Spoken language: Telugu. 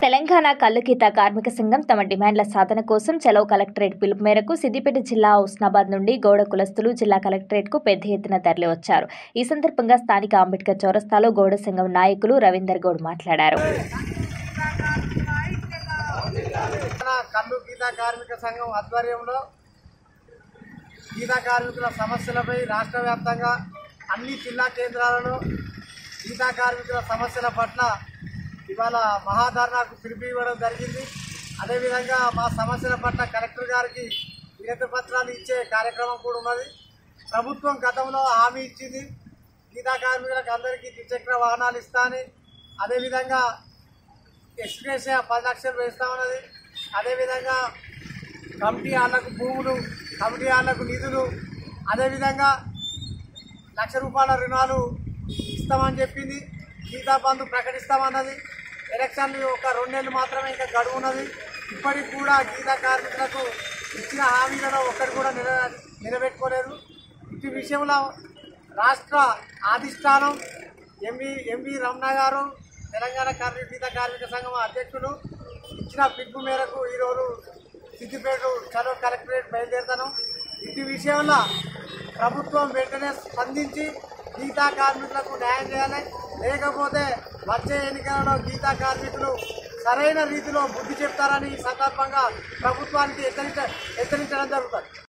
తెలంగాణ కల్లుగీత కార్మిక సంఘం తమ డిమాండ్ల సాధన కోసం చలో కలెక్టరేట్ పిలుపు మేరకు సిద్దిపేట జిల్లా హుస్నాబాద్ నుండి గౌడ కులస్తులు జిల్లా కలెక్టరేట్కు పెద్ద ఎత్తున తరలివచ్చారు ఈ సందర్భంగా స్థానిక అంబేద్కర్ చౌరస్తాలో గౌడ సంఘం నాయకులు రవీందర్ గౌడ్ మాట్లాడారు తెలంగాణ కల్లు గీతా కార్మిక సంఘం ఆధ్వర్యంలో గీతా కార్మికుల సమస్యలపై రాష్ట్ర వ్యాప్తంగా అన్ని జిల్లా కేంద్రాలలో గీతా కార్మికుల సమస్యల పట్ల ఇవాళ మహాధర్నాకు పిలుపు ఇవ్వడం జరిగింది అదేవిధంగా మా సమస్యల పట్ల కలెక్టర్ గారికి వినతి పత్రాలు ఇచ్చే కార్యక్రమం కూడా ఉన్నది ప్రభుత్వం గతంలో హామీ ఇచ్చింది గీతా కార్మికులకు అందరికీ ద్విచక్ర వాహనాలు ఇస్తానని అదేవిధంగా ఎక్స్గ్రేషియా పది లక్షలు వేస్తామన్నది అదేవిధంగా కమిటీ వాళ్ళకు భూములు కమిటీ వాళ్ళకు నిధులు అదేవిధంగా లక్ష రూపాయల రుణాలు ఇస్తామని చెప్పింది గీతా బంధు ప్రకటిస్తామన్నది ఎలక్షన్లు ఒక రెండు నెలలు మాత్రమే ఇంకా గడువు ఉన్నది ఇప్పటికి కూడా గీతా కార్మికులకు ఇచ్చిన హామీలలో ఒక్కటి కూడా నిల నిలబెట్టుకోలేదు ఇటు విషయంలో రాష్ట్ర అధిష్టానం ఎంవి ఎంవి రమణ గారు తెలంగాణ కార్మిక గీత కార్మిక సంఘం అధ్యక్షులు ఇచ్చిన పిలుపు మేరకు ఈరోజు సిద్దిపేట చలో కలెక్టరేట్ బయలుదేరుతాను ఇటు విషయంలో ప్రభుత్వం వెంటనే స్పందించి గీతా కార్మికులకు న్యాయం చేయాలి లేకపోతే వచ్చే ఎన్నికలలో గీతా కార్మికులు సరైన రీతిలో బుద్ధి చెప్తారని ఈ సందర్భంగా ప్రభుత్వానికి హెచ్చరించ హెచ్చరించడం జరుగుతుంది